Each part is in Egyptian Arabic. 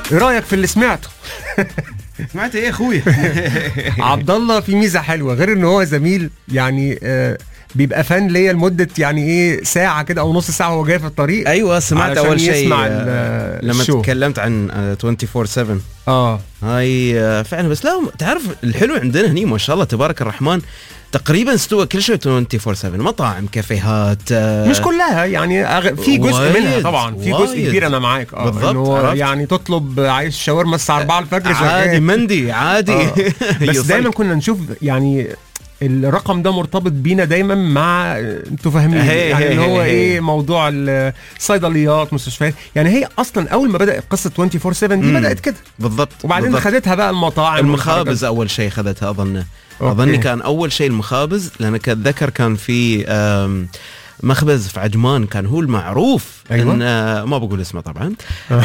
ايه رايك في اللي سمعته سمعت ايه يا اخويا عبد الله في ميزه حلوه غير ان هو زميل يعني آه بيبقى فان ليا لمده يعني ايه ساعه كده او نص ساعه وهو جاي في الطريق ايوه سمعت علشان اول شيء يسمع آه، ال- لما الشو. تكلمت عن آه، 24 7 اه هاي آه، فعلا بس لا تعرف الحلو عندنا هني ما شاء الله تبارك الرحمن تقريبا استوى كل شيء 24 7 مطاعم كافيهات آه، مش كلها يعني أغ... في جزء وايد، منها طبعا في جزء وايد. كبير انا معاك اه بالضبط، إنه عرفت. يعني تطلب عايز شاورما الساعه 4 الفجر عادي شغال. مندي عادي آه. بس يصل. دايما كنا نشوف يعني الرقم ده مرتبط بينا دايما مع انتوا فاهمين هي- يعني هي- اللي هو هي- ايه موضوع الصيدليات مستشفيات يعني هي اصلا اول ما بدات قصه 24 7 دي مم. بدات كده بالضبط وبعدين بالضبط. خدتها بقى المطاعم المخابز اول شيء خذتها اظن أوكي. اظني كان اول شيء المخابز لان اتذكر كان في آم، مخبز في عجمان كان هو المعروف أيوة. إن آه، ما بقول اسمه طبعا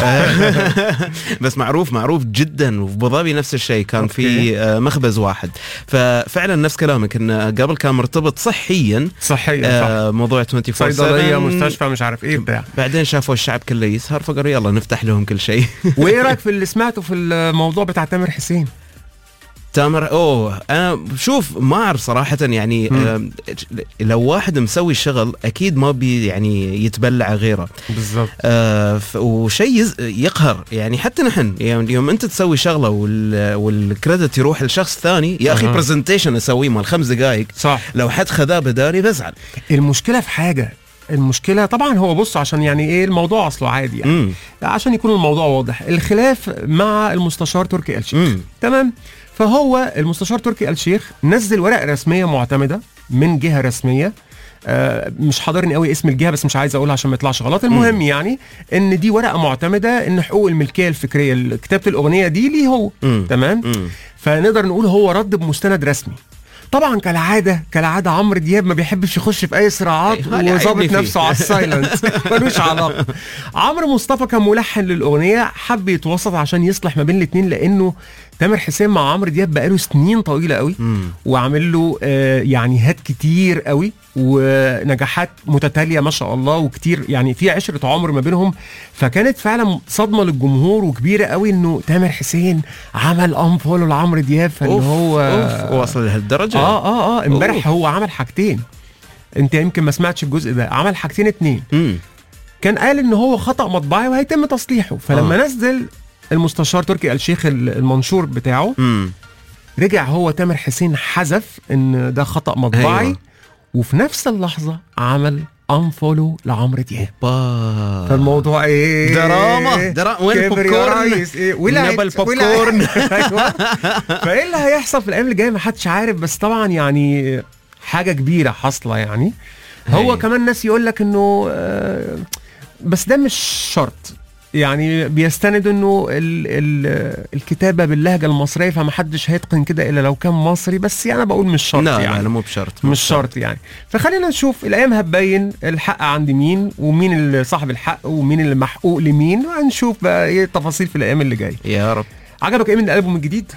آه، بس معروف معروف جدا وفي ابو ظبي نفس الشيء كان أوكي. في آه، مخبز واحد ففعلا نفس كلامك انه قبل كان مرتبط صحيا صحيا صح آه، موضوع 24 صيدليه 7 مستشفى مش عارف ايه بتاع بعدين شافوا الشعب كله يسهر فقالوا يلا نفتح لهم كل شيء وايه رايك في اللي سمعته في الموضوع بتاع تامر حسين تامر اوه انا شوف ما اعرف صراحه يعني مم. آم، لو واحد مسوي شغل اكيد ما بي يعني يتبلع غيره بالظبط آه ف- وشيء يز- يقهر يعني حتى نحن يعني يوم انت تسوي شغله وال والكريدت يروح لشخص ثاني يا اخي أها. برزنتيشن اسويه مال خمس دقائق صح لو حد خذاه بداري بزعل المشكله في حاجه المشكله طبعا هو بص عشان يعني ايه الموضوع اصله عادي يعني امم عشان يكون الموضوع واضح الخلاف مع المستشار تركي آل الشيخ امم تمام فهو المستشار تركي آل الشيخ نزل ورق رسميه معتمده من جهه رسميه آه مش حاضرني قوي اسم الجهه بس مش عايز اقولها عشان ما يطلعش غلط المهم يعني ان دي ورقه معتمده ان حقوق الملكيه الفكريه كتابه الاغنيه دي ليه هو مم. تمام امم فنقدر نقول هو رد بمستند رسمي طبعا كالعاده كالعاده عمرو دياب ما بيحبش يخش في اي صراعات أي، هاي وظابط عيبني فيه. نفسه على السايلنت ملوش علاقه عمرو مصطفى كان ملحن للاغنيه حب يتوسط عشان يصلح ما بين الاثنين لانه تامر حسين مع عمرو دياب بقاله سنين طويله قوي امم وعامل له آه، يعني هات كتير قوي ونجاحات متتاليه ما شاء الله وكتير يعني في عشره عمر ما بينهم فكانت فعلا صدمه للجمهور وكبيره قوي انه تامر حسين عمل انفولو لعمرو دياب فاللي اوف هو اوف وصل لهالدرجه اه اه اه امبارح أوف. هو عمل حاجتين انت يمكن ما سمعتش الجزء ده عمل حاجتين اتنين امم كان قال ان هو خطا مطبعي وهيتم تصليحه فلما آه. نزل المستشار تركي آل الشيخ المنشور بتاعه امم رجع هو تامر حسين حذف ان ده خطا مطبعي أيوة. أيوة. وفي نفس اللحظه عمل انفولو لعمرو دياب با فالموضوع ايه دراما دراما وين كبر يا البوب ريس إيه؟ ولعت- نبى البوب ولعت. كورن. ايوه فايه اللي هيحصل في الايام اللي جايه محدش عارف بس طبعا يعني حاجه كبيره حاصله يعني هو هي. كمان ناس يقول لك انه آه، بس ده مش شرط يعني بيستند انه ال ال الكتابه باللهجه المصريه فمحدش هيتقن كده الا لو كان مصري بس يعني انا بقول مش شرط لا يعني لا لا مو بشرط مو مش شرط يعني فخلينا نشوف الايام هتبين الحق عند مين ومين اللي صاحب الحق ومين اللي محقوق لمين وهنشوف بقى ايه التفاصيل في الايام اللي جايه يا رب عجبك ايه من الالبوم الجديد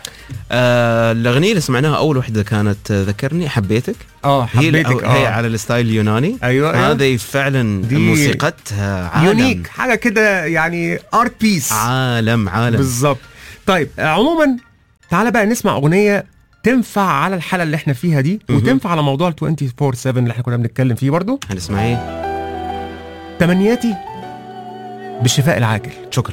آه الاغنيه اللي سمعناها اول وحده كانت آه، ذكرني حبيتك اه هي حبيتك هي اه على الستايل اليوناني ايوه ايوه هذه فعلا دي موسيقتها عالم يونيك حاجه كده يعني ارت بيس عالم عالم بالظبط طيب آه، عموما تعالى بقى نسمع اغنيه تنفع على الحاله اللي احنا فيها دي مهم. وتنفع على موضوع ال 24 7 اللي احنا كنا بنتكلم فيه برضو هنسمع ايه تمنياتي بالشفاء العاجل شكرا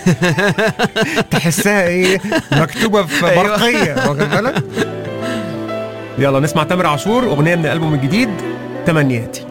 تحسها ايه مكتوبه في أيوة. برقيه واخد بالك يلا نسمع تامر عاشور اغنيه من الالبوم الجديد تمنياتي